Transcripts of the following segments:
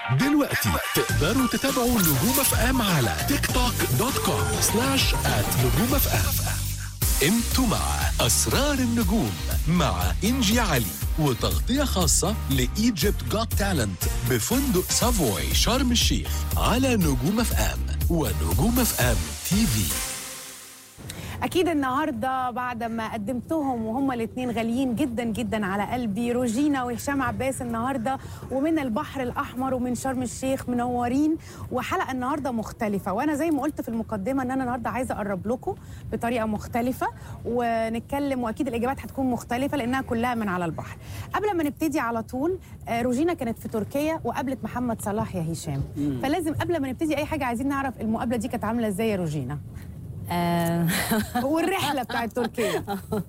دلوقتي تقدروا تتابعوا نجوم اف ام على تيك توك دوت كوم سلاش ات نجوم اف ام انتوا مع اسرار النجوم مع انجي علي وتغطية خاصة لإيجيبت جوت تالنت بفندق سافوي شرم الشيخ على نجوم اف ام ونجوم اف ام تي في اكيد النهارده بعد ما قدمتهم وهما الاثنين غاليين جدا جدا على قلبي روجينا وهشام عباس النهارده ومن البحر الاحمر ومن شرم الشيخ منورين وحلقه النهارده مختلفه وانا زي ما قلت في المقدمه ان انا النهارده عايزه اقرب لكم بطريقه مختلفه ونتكلم واكيد الاجابات هتكون مختلفه لانها كلها من على البحر قبل ما نبتدي على طول آه، روجينا كانت في تركيا وقابلت محمد صلاح يا هشام فلازم قبل ما نبتدي اي حاجه عايزين نعرف المقابله دي كانت عامله ازاي يا روجينا آه، والرحله بتاعت تركيا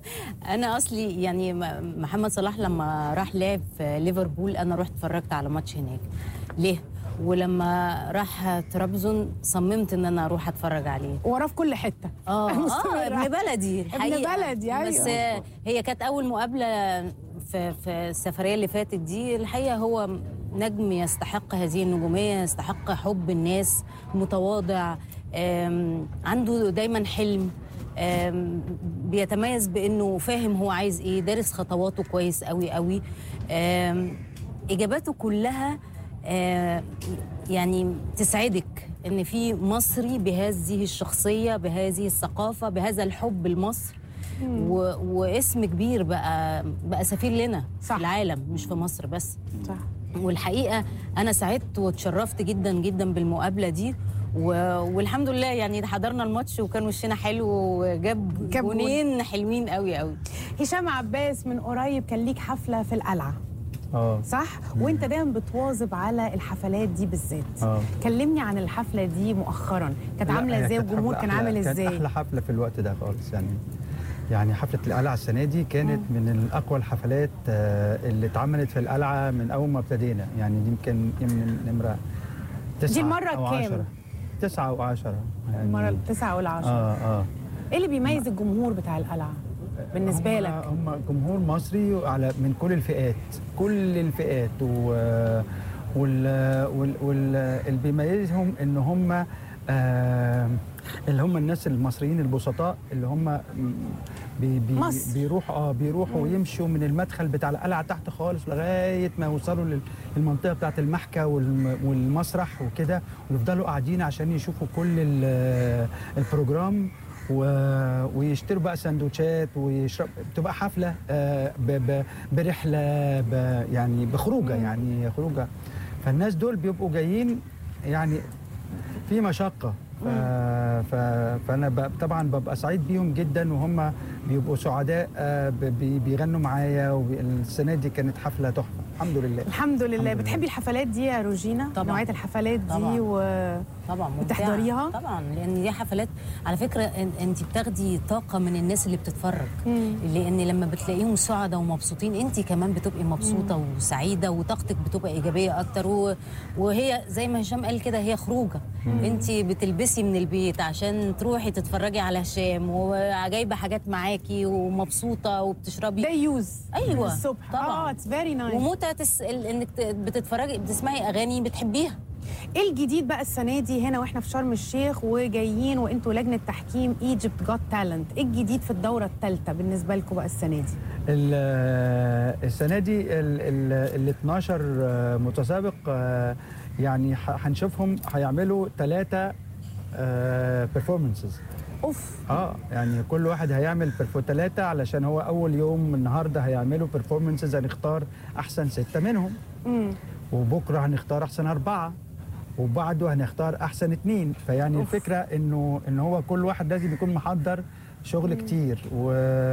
انا اصلي يعني م- محمد صلاح لما راح لعب في ليفربول انا رحت اتفرجت على ماتش هناك ليه ولما راح طرابزون صممت ان انا اروح اتفرج عليه وراه في كل حته اه اه مستمرة. ابن بلدي الحقيقه بلدي، أيوة. بس آه، هي كانت اول مقابله في في السفريه اللي فاتت دي الحقيقه هو نجم يستحق هذه النجوميه يستحق حب الناس متواضع آم، عنده دايما حلم آم، بيتميز بانه فاهم هو عايز ايه دارس خطواته كويس قوي قوي آم، اجاباته كلها آه، يعني تسعدك ان في مصري بهذه الشخصيه بهذه الثقافه بهذا الحب لمصر و... واسم كبير بقى بقى سفير لنا صح. في العالم مش في مصر بس صح والحقيقه انا سعدت واتشرفت جدا جدا بالمقابله دي و... والحمد لله يعني حضرنا الماتش وكان وشنا حلو وجاب جاب جون. جونين حلوين قوي قوي هشام عباس من قريب كان ليك حفله في القلعه اه صح وانت دايما بتواظب على الحفلات دي بالذات اه كلمني عن الحفله دي مؤخرا كانت لا، عامله هي ازاي كانت والجمهور حفلة كان أحلى- عامل كانت ازاي احلى حفله في الوقت ده خالص يعني يعني حفله القلعه السنه دي كانت من اقوى الحفلات آه، اللي اتعملت في القلعه من اول ما ابتدينا يعني دي يمكن يمكن نمره تسعة المرة أو الكام؟ عشرة. تسعة أو عشرة يعني المره التسعه والعشره اه اه ايه اللي بيميز الجمهور بتاع القلعه بالنسبه هم- لك هم جمهور مصري على من كل الفئات كل الفئات و وال وال وال اللي بيميزهم ان هم آه اللي هم الناس المصريين البسطاء اللي هم بي بي مصر. بيروحوا اه بيروحوا ويمشوا من المدخل بتاع القلعه تحت خالص لغايه ما يوصلوا لل- للمنطقه بتاعه المحكى والم- والمسرح وكده ويفضلوا قاعدين عشان يشوفوا كل ال- البروجرام و- ويشتروا بقى سندوتشات ويشرب بتبقى حفله آه، ب- ب- برحله ب- يعني بخروجه يعني خروجه فالناس دول بيبقوا جايين يعني في مشقه ف... ف... فانا ب... طبعا ببقى سعيد بيهم جدا وهم بيبقوا سعداء آه، ب... بي- بيغنوا معايا والسنه دي كانت حفله تحفه الحمد لله الحمد لله الحمد بتحبي الحفلات دي يا روجينا طبعاً. نوعيه الحفلات دي طبعاً. و... طبعا ممتعة. بتحضريها؟ طبعا لان دي حفلات على فكره إن- انت بتاخدي طاقه من الناس اللي بتتفرج لان لما بتلاقيهم سعداء ومبسوطين انت كمان بتبقي مبسوطه وسعيده وطاقتك بتبقى ايجابيه اكتر و... وهي زي ما هشام قال كده هي خروجه انت بتلبسي من البيت عشان تروحي تتفرجي على هشام وجايبه حاجات معاكي ومبسوطه وبتشربي ده يوز أيوة، الصبح طبعاً. اه اتس فيري نايس ومتعه الس- ال- انك ت- بتتفرجي بتسمعي اغاني بتحبيها ايه الجديد بقى السنه دي هنا واحنا في شرم الشيخ وجايين وانتوا لجنه تحكيم ايجيبت جوت تالنت ايه الجديد في الدوره الثالثه بالنسبه لكم بقى السنه دي ال- السنه دي ال ال- ال 12 آه، متسابق آه، يعني ح- هنشوفهم هيعملوا ثلاثه بيرفورمانسز اوف اه يعني كل واحد هيعمل بيرفو ثلاثه علشان هو اول يوم النهارده هيعملوا بيرفورمانسز هنختار احسن سته منهم امم وبكره هنختار احسن اربعه وبعده هنختار احسن اتنين فيعني أوف. الفكره انه ان هو كل واحد لازم يكون محضر شغل كتير و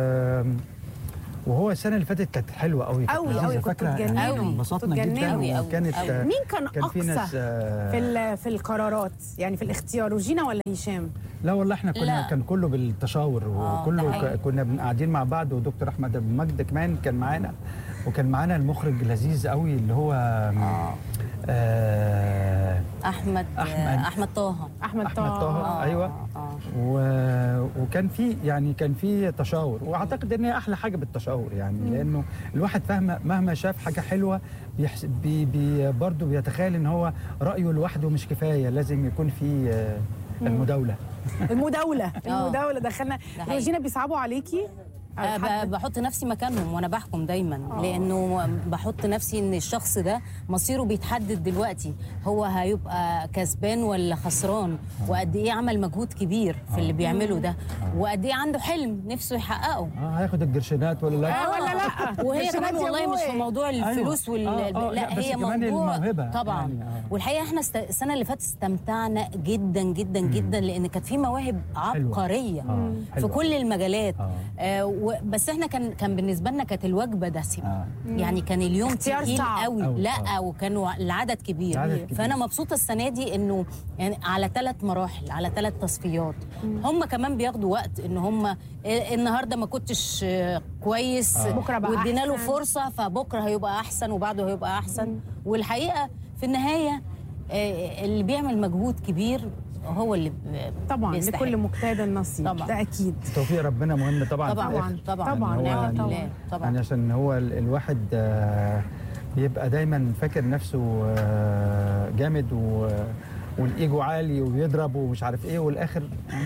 وهو السنه اللي فاتت كانت حلوه قوي كانت أوي لذيذة. أوي، كنتوا فاكرة يعني تجننوا. انبسطنا كنتوا جدا تجننوا. أوي أوي وكانت أوي. آه، مين كان, كان في ناس اقصى آه، في ال- في القرارات يعني في الاختيار روجينا ولا هشام لا والله احنا كنا لا. كان كله بالتشاور آه، وكله ده ك- حقيقي. كنا بن- قاعدين مع بعض ودكتور احمد ابو مجد كمان كان معانا وكان معانا المخرج لذيذ قوي اللي هو آه. آه احمد أحمد. احمد طه احمد احمد طه طه آه، ايوه آه. و... وكان في يعني كان في تشاور واعتقد ان هي احلى حاجه بالتشاور يعني لانه الواحد فاهمه مهما شاف حاجه حلوه بيحس... بي... بي... برضه بيتخيل ان هو رايه لوحده مش كفايه لازم يكون في آه، المداوله المداوله آه. المداوله دخلنا ده حقيقي. روجينا بيصعبوا عليكي آه، ب- حد- بحط نفسي مكانهم وانا بحكم دايما آه. لانه بحط نفسي ان الشخص ده مصيره بيتحدد دلوقتي هو هيبقى كسبان ولا خسران وقد ايه عمل مجهود كبير في اللي بيعمله ده وقد ايه عنده حلم نفسه يحققه اه هياخد الجرشينات ولا لا آه ولا لا وهي عشان كمان أنت يا والله مش أبوي. في موضوع الفلوس وال آه، آه، لا، لا بس هي كمان موضوع الموهبة طبعا يعني، آه. والحقيقه احنا است... السنه اللي فاتت استمتعنا جدا جدا جدا لان كانت في مواهب عبقريه آه، في حلوة. كل المجالات آه. آه و... بس احنا كان كان بالنسبه لنا كانت الوجبه دسمه آه. يعني كان اليوم اختيار تقيل صعب. قوي أوي، لا آه. وكانوا العدد كبير. العدد كبير. فانا مبسوطه السنه دي انه يعني على ثلاث مراحل على ثلاث تصفيات هم كمان بياخدوا وقت ان هم آه، النهارده ما كنتش آه، كويس آه. بكرة بقى وادينا له أحسن. فرصه فبكره هيبقى احسن وبعده هيبقى احسن والحقيقه في النهايه آه، اللي بيعمل مجهود كبير هو اللي ب- طبعا بيستحق. لكل مجتهد نصيب طبعاً. ده اكيد توفيق ربنا مهم طبعا في طبعا الآخر. طبعا طبعاً، يعني هو نعم يعني- بالله طبعا يعني عشان هو ال- الواحد آه، بيبقى دايما فاكر نفسه آه، جامد و والايجو عالي وبيضرب ومش عارف ايه والاخر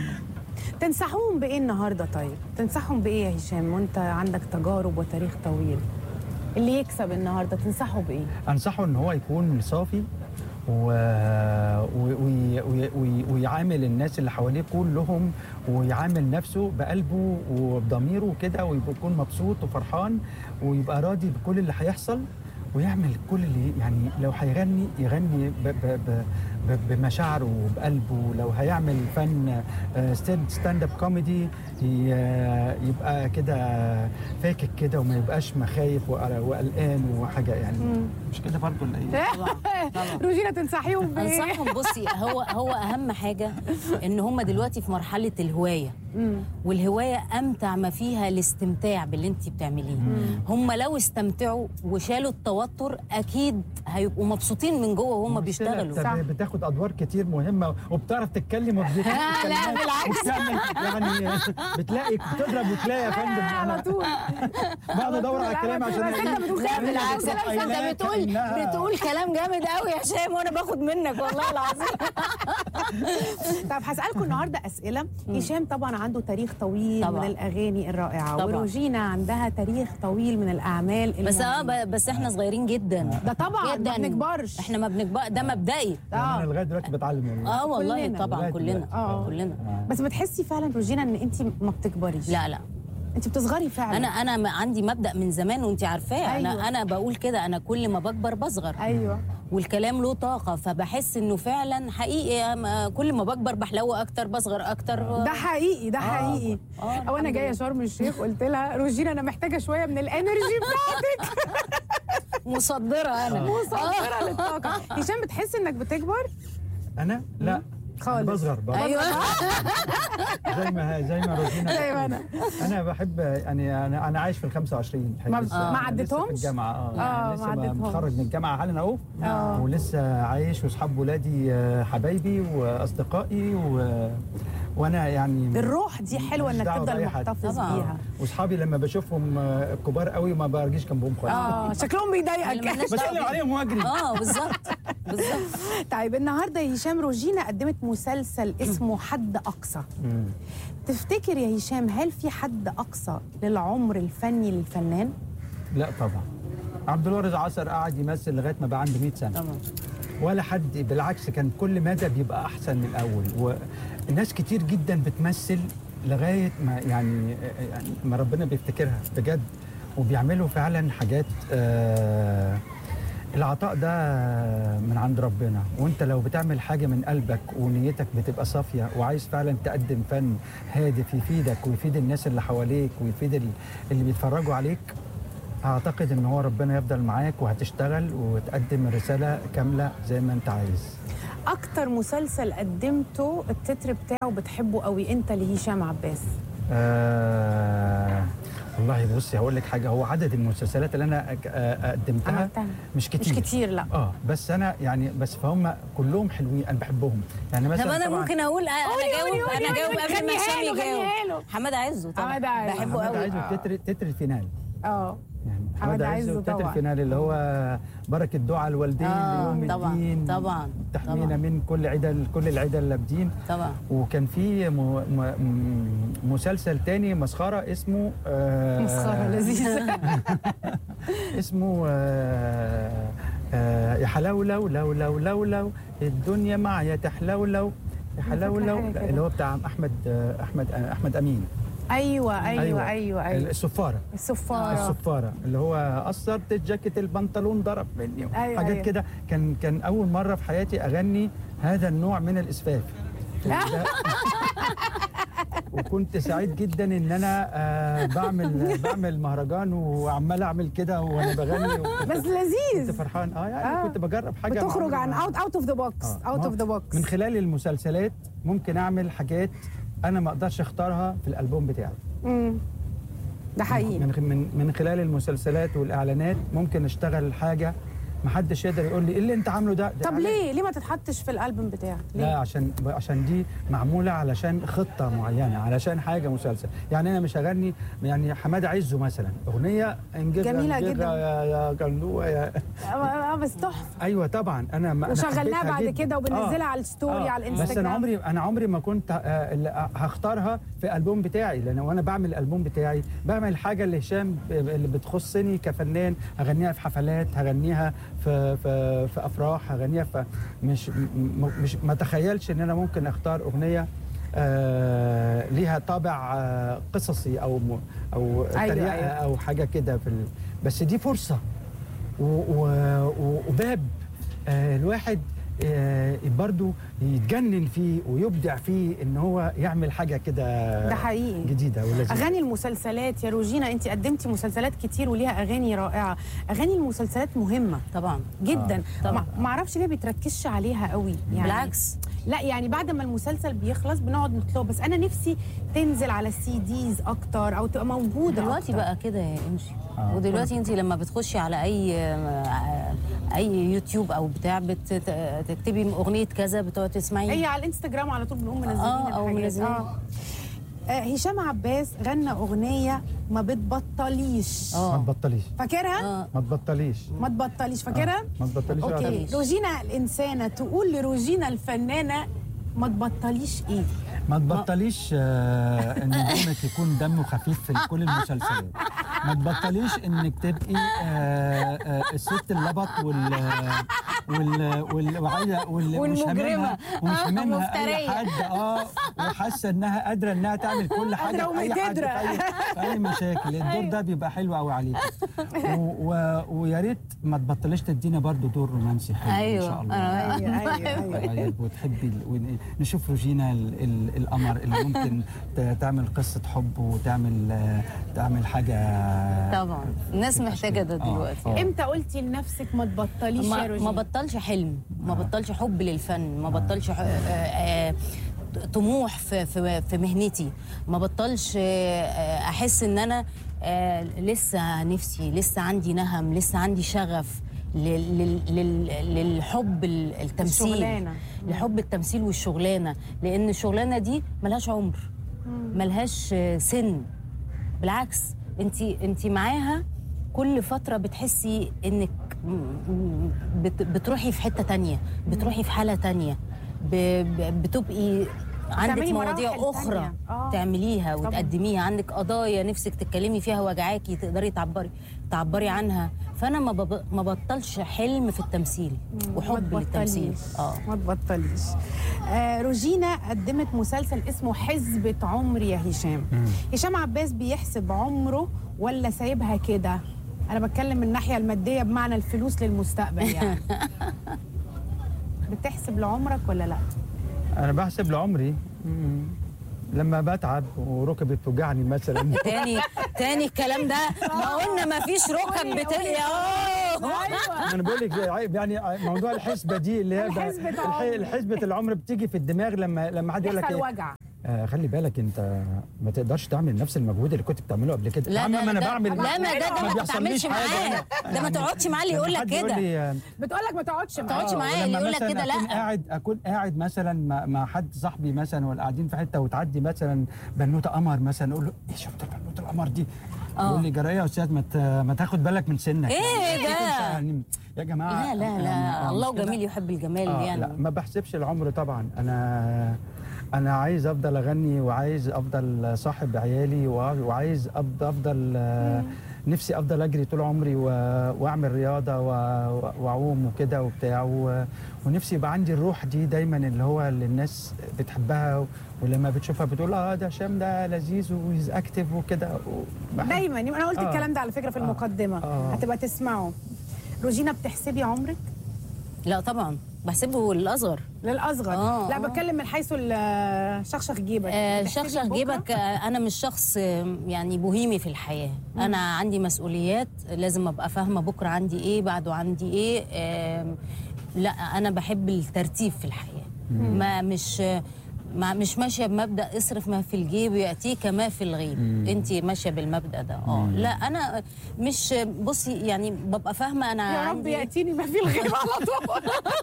تنصحوهم بايه النهارده طيب تنصحهم بايه يا هشام وانت عندك تجارب وتاريخ طويل اللي يكسب النهارده تنصحه بايه انصحه ان هو يكون صافي و... و... وي... وي... وي... ويعامل الناس اللي حواليه كلهم ويعامل نفسه بقلبه وبضميره كده ويبقى يكون مبسوط وفرحان ويبقى راضي بكل اللي هيحصل ويعمل كل اللي يعني لو هيغني يغني ب... ب... ب... ب... بمشاعره وبقلبه لو هيعمل فن ستاند اب كوميدي يبقى كده فاكك كده وما يبقاش مخايف وقل- وقلقان وحاجه يعني مش كده برضه ولا ايه؟ طبعا طبعا روجينا تنصحيهم بايه انصحهم بصي هو هو اهم حاجه ان هم دلوقتي في مرحله الهوايه والهوايه امتع ما فيها الاستمتاع باللي انت بتعمليه هم لو استمتعوا وشالوا التوتر اكيد هيبقوا مبسوطين من جوه وهم بيشتغلوا صح. طب بتاخد ادوار كتير مهمه وبتعرف تتكلم وبتتكلم لا، بالعكس. يعني بتلاقي بتضرب وتلاقي يا فندم على انا طول بقعد ادور على الكلام عشان بس انت بتقول لا كلام بالعكس بالعكس انت بتقول بتقول كلام جامد قوي يا هشام وانا باخد منك والله العظيم طب هسألكم النهارده أسئلة هشام طبعا عنده تاريخ طويل طبعا. من الأغاني الرائعة طبعا. وروجينا عندها تاريخ طويل من الأعمال بس اه المهمة. ب- بس احنا صغيرين جدا ده طبعا ما جدا بنكبرش احنا ما بنكبر ده مبدئي انا اه لغايه دلوقتي بتعلم والله اه والله كلنا. طبعا لغاية كلنا دلوقتي. آه. كلنا بس بتحسي فعلا روجينا ان انت ما بتكبريش لا لا انت بتصغري فعلا انا انا م- عندي مبدا من زمان وانت عارفاه أيوة. انا انا بقول كده انا كل ما بكبر بصغر ايوه والكلام له طاقه فبحس انه فعلا حقيقي أما كل ما بكبر بحلو اكتر بصغر اكتر ده حقيقي ده حقيقي آه، او انا الحمد جايه لله. شرم الشيخ قلت لها روجينا انا محتاجه شويه من الانرجي بتاعتك مصدره انا مصدره للطاقه هشام بتحس انك بتكبر انا لا خالص. أنا بصغر بصغر. ايوه زي ما زي ما روجينا زي ما بتقول. أنا. انا بحب يعني انا انا عايش في ال 25 الحقيقة. ما- لسه- ما أنا لسه عديتهمش؟ في الجامعه اه, آه، يعني ما لسه عديتهمش. متخرج من الجامعه حالا اهو آه. ولسه عايش واصحاب ولادي آه، حبايبي واصدقائي و... وانا يعني الروح دي حلوه مش انك دعوة تفضل بأي حد. محتفظ طبعاً. بيها واصحابي لما بشوفهم آه، كبار قوي ما برجيش جنبهم خالص اه شكلهم اللي بيضايقك مالناش بسلم دعوة. عليهم واجري اه بالظبط بالظبط طيب النهارده يا هشام روجينا قدمت مسلسل اسمه حد اقصى مم. تفتكر يا هشام هل في حد اقصى للعمر الفني للفنان لا طبعا عبد الوارث عصر قعد يمثل لغايه ما بقى عنده 100 سنه طبعا ولا حد بالعكس كان كل مدى بيبقى احسن من الاول وناس كتير جدا بتمثل لغايه ما يعني يعني ما ربنا بيفتكرها بجد وبيعملوا فعلا حاجات آه العطاء ده من عند ربنا وانت لو بتعمل حاجه من قلبك ونيتك بتبقى صافيه وعايز فعلا تقدم فن هادف يفيدك ويفيد الناس اللي حواليك ويفيد ال- اللي بيتفرجوا عليك اعتقد ان هو ربنا يفضل معاك وهتشتغل وتقدم الرساله كامله زي ما انت عايز اكتر مسلسل قدمته التتر بتاعه بتحبه قوي انت لهشام عباس آه والله بصي هقول لك حاجه هو عدد المسلسلات اللي انا أك- آه، قدمتها عملتها. مش كتير مش كتير لا اه بس انا يعني بس فهم كلهم حلوين انا بحبهم يعني مثلا طب انا طبعاً ممكن اقول انا قولي، جاوب قولي، انا قولي، جاوب قولي، قبل ما غنيها هشام له، غنيها له. يجاوب حماد عزه طبعا حماد عز. بحبه محمد قوي عايزه تتر تتر الفينال اه يعني حماد محمد عز عايزه تتر طبعاً. الفينال اللي هو بركه دعاء الوالدين آه، ليوم طبعاً، الدين طبعاً، تحمينا طبعاً. من كل عدل كل العدل اللابدين طبعا وكان في م... م... م- مسلسل تاني مسخره اسمه آه مسخره لذيذه اسمه آه آه يا حلاولو لو لو لو لو الدنيا معايا تحلولو يا حلاولو حاجة كده. اللي هو بتاع احمد آه احمد آه احمد امين ايوه ايوه ايوه ايوه الصفاره الصفاره الصفاره اللي هو قصرت الجاكيت البنطلون ضرب مني أيوة، حاجات أيوة. كده كان كان اول مره في حياتي اغني هذا النوع من الاسفاف ده- وكنت سعيد جدا ان انا آه بعمل بعمل مهرجان وعمال اعمل كده وانا بغني وكنت- بس كنت لذيذ فرحان اه يعني آه. كنت بجرب حاجه بتخرج عن معينة. اوت اوت اوف ذا بوكس آه. اوت ما اوف ذا هو بوكس من خلال المسلسلات ممكن اعمل حاجات انا ما اقدرش اختارها في الالبوم بتاعي ده حقيقي من من من خلال المسلسلات والاعلانات ممكن اشتغل حاجه ما حدش يقدر يقول لي ايه اللي انت عامله ده, ده طب إعلان. ليه ليه ما تتحطش في الالبوم بتاعك لا ليه عشان عشان دي معموله علشان خطه معينه علشان حاجه مسلسل يعني انا مش هغني يعني حماده عزه مثلا اغنيه انجزها جميلة انجزها جدا. يا يا جلوه يا اه آه، بس تحفه ايوه طبعا انا ما أنا وشغلناها حبيتها بعد جداً. كده وبنزلها آه. على الستوري على بس الانستجرام انا عمري انا عمري ما كنت آه، اللي هختارها في البوم بتاعي لان وانا بعمل الالبوم بتاعي بعمل حاجه اللي هشام ب- اللي بتخصني كفنان هغنيها في حفلات هغنيها في في في افراح هغنيها في مش م- مش ما تخيلش ان انا ممكن اختار اغنيه آه ليها طابع آه قصصي او م- او أيوة، تريقه أيوة. او حاجه كده في ال... بس دي فرصه و... و... و- وباب آه الواحد آه برضو يتجنن فيه ويبدع فيه ان هو يعمل حاجه كده ده حقيقي. جديده ولذيذه اغاني المسلسلات يا روجينا انت قدمتي مسلسلات كتير وليها اغاني رائعه اغاني المسلسلات مهمه طبعا جدا طبعاً. ما- ما اعرفش ليه بيتركزش عليها قوي يعني بالعكس لا يعني بعد ما المسلسل بيخلص بنقعد نطلبه بس انا نفسي تنزل على السي ديز اكتر او تبقى موجوده دلوقتي أكتر. بقى كده يا انجي آه. ودلوقتي انت لما بتخشي على اي اي يوتيوب او بتاع بتكتبي اغنيه كذا بتقعدي تسمعي هي على الانستجرام على طول بنقوم منزلين آه، أو الحاجات. منزلين. آه. آه، هشام عباس غنى اغنيه ما بتبطليش آه. ما تبطليش فاكرها اه ما تبطليش ما تبطليش فاكرها ما تبطليش اوكي تبطليش. روجينا الانسانه تقول لروجينا الفنانه ما تبطليش ايه ما تبطليش آه ان دمك يكون دمه خفيف في كل المسلسلات ما تبطليش انك تبقي آه آه الست اللبط وال وال وال وعايزة- وال ومش والمجرمة. هاممها ومش آه، هاممها اي مفترية. حد اه وحاسه انها قادره انها تعمل كل حاجه قادرة في اي حد في ومقتدرة. اي, في أي مشاكل الدور ده بيبقى حلو قوي عليك و- و- ويا ريت ما تبطليش تدينا برضو دور رومانسي حلو أيوة. ان شاء الله أنا- ايوه ايوه ايوه طيب وتحبي ال- ون- نشوف روجينا ال- ال- القمر اللي ممكن ت- تعمل قصه حب وتعمل آه، تعمل حاجه طبعا الناس محتاجه ده آه، دلوقتي آه. امتى قلتي لنفسك ما تبطليش يا ما, روجينا ما بطلش حلم ما بطلش حب للفن ما بطلش ح- آه، آه، طموح في في في مهنتي ما بطلش آه، آه، احس ان انا آه، لسه نفسي لسه عندي نهم لسه عندي شغف لل- لل- لل- للحب ال- التمثيل الشغلانة. لحب التمثيل والشغلانه لان الشغلانه دي ملهاش عمر ملهاش آه، سن بالعكس انت انت معاها كل فتره بتحسي انك م- م- بت- بتروحي في حته تانية بتروحي في حاله تانية ب- ب- بتبقي عندك بتعملي مواضيع مراحل اخرى تانية. آه. تعمليها طبعاً. وتقدميها عندك قضايا نفسك تتكلمي فيها وجعاكي تقدري تعبري تعبري عنها فانا ما بب- ما بطلش حلم في التمثيل ما وحب للتمثيل تبطليش اه ما تبطليش آه روجينا قدمت مسلسل اسمه حسبة عمر يا هشام هشام عباس بيحسب عمره ولا سايبها كده انا بتكلم من الناحيه الماديه بمعنى الفلوس للمستقبل يعني بتحسب لعمرك ولا لا انا بحسب لعمري مم. لما بتعب وركبي بتوجعني مثلا تاني تاني الكلام ده ما قلنا ما فيش ركب بتلقي اه انا بقول لك عيب يعني موضوع الحسبه دي اللي هي الحسبة الح- عمر. الحسبه العمر بتيجي في الدماغ لما لما حد يقول لك يحصل ايه وجع آه خلي بالك انت ما تقدرش تعمل نفس المجهود اللي كنت بتعمله قبل كده لا يا عم لا ما انا ده- بعمل لا ما ده ده ما بيحصليش تتعاملش حاجة معاه أنا. ده ما تقعدش معاه اللي يقول لك حد يقول كده لي آه، بتقول لك ما تقعدش معاه تقعدش آه، معايا اللي ولما يقول لك مثلاً كده أكون لا. قاعد اكون قاعد مثلا مع, مع حد صاحبي مثلا ولا قاعدين في حته وتعدي مثلا بنوته قمر مثلا اقول له ايه شفت البنوته القمر دي آه. يقول لي جرى ايه يا استاذ ما ت- ما تاخد بالك من سنك إيه ده؟ يعني يا جماعه لا لا يعني، لا آه، الله مش كده؟ جميل يحب الجمال آه يعني لا ما بحسبش العمر طبعا انا انا عايز افضل اغني وعايز افضل صاحب عيالي وع- وعايز أفضل, أفضل آه، نفسي افضل اجري طول عمري و... واعمل رياضه و... واعوم وكده وبتاع و... ونفسي يبقى عندي الروح دي دايما اللي هو اللي الناس بتحبها ولما بتشوفها بتقول اه ده هشام ده لذيذ ويز اكتف وكده وبحب- دايما انا قلت آه. الكلام ده على فكره في آه. المقدمه آه. هتبقى تسمعه روجينا بتحسبي عمرك لا طبعا بحسبه الاصغر للاصغر آه، لا آه. بتكلم من حيث ال- شخشخ جيبك آه، بتحسبي شخشخ بكرة؟ جيبك آه، انا مش شخص آه، يعني بوهيمي في الحياه انا عندي مسؤوليات لازم ابقى فاهمه بكره عندي ايه بعده عندي ايه آم، لا انا بحب الترتيب في الحياه ما مش ما مش ماشيه بمبدا اصرف ما في الجيب ياتيك ما في الغيب انت ماشيه بالمبدا ده اه لا انا مش بصي يعني ببقى فاهمه انا يا رب عندي إيه. ياتيني ما في الغيب على طول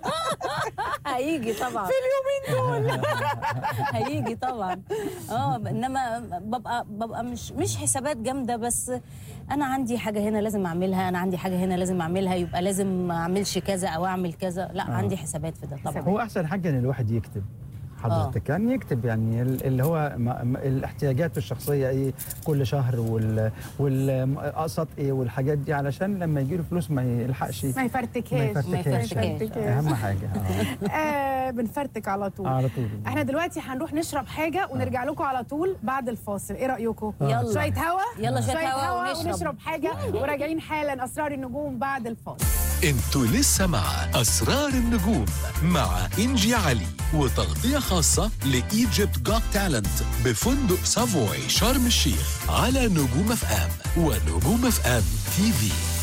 هيجي طبعا في اليومين دول هيجي طبعا اه انما ببقى ببقى مش مش حسابات جامده بس انا عندي حاجه هنا لازم اعملها انا عندي حاجه هنا لازم اعملها يبقى لازم ما اعملش كذا او اعمل كذا لا آه. عندي حسابات في ده طبعا هو احسن حاجه ان الواحد يكتب حضرتك كان يكتب يعني ال- اللي هو ما- ما- الاحتياجات الشخصيه ايه كل شهر وال والاقساط ايه والحاجات دي علشان لما يجي له فلوس ما يلحقش ما ما يفرتكهاش يفرتكهاش ما يعني. يفرتكهاش. اهم حاجه آه. آه بنفرتك على طول على طول احنا دلوقتي هنروح نشرب حاجه ونرجع لكم على طول بعد الفاصل ايه رايكم يلا. شويه هوا يلا شوية هوا ونشرب. ونشرب حاجه وراجعين حالا اسرار النجوم بعد الفاصل انتوا لسه مع أسرار النجوم مع إنجي علي وتغطية خاصة لإيجيبت جوت تالنت بفندق سافوي شرم الشيخ على نجوم اف ام ونجوم اف ام تي في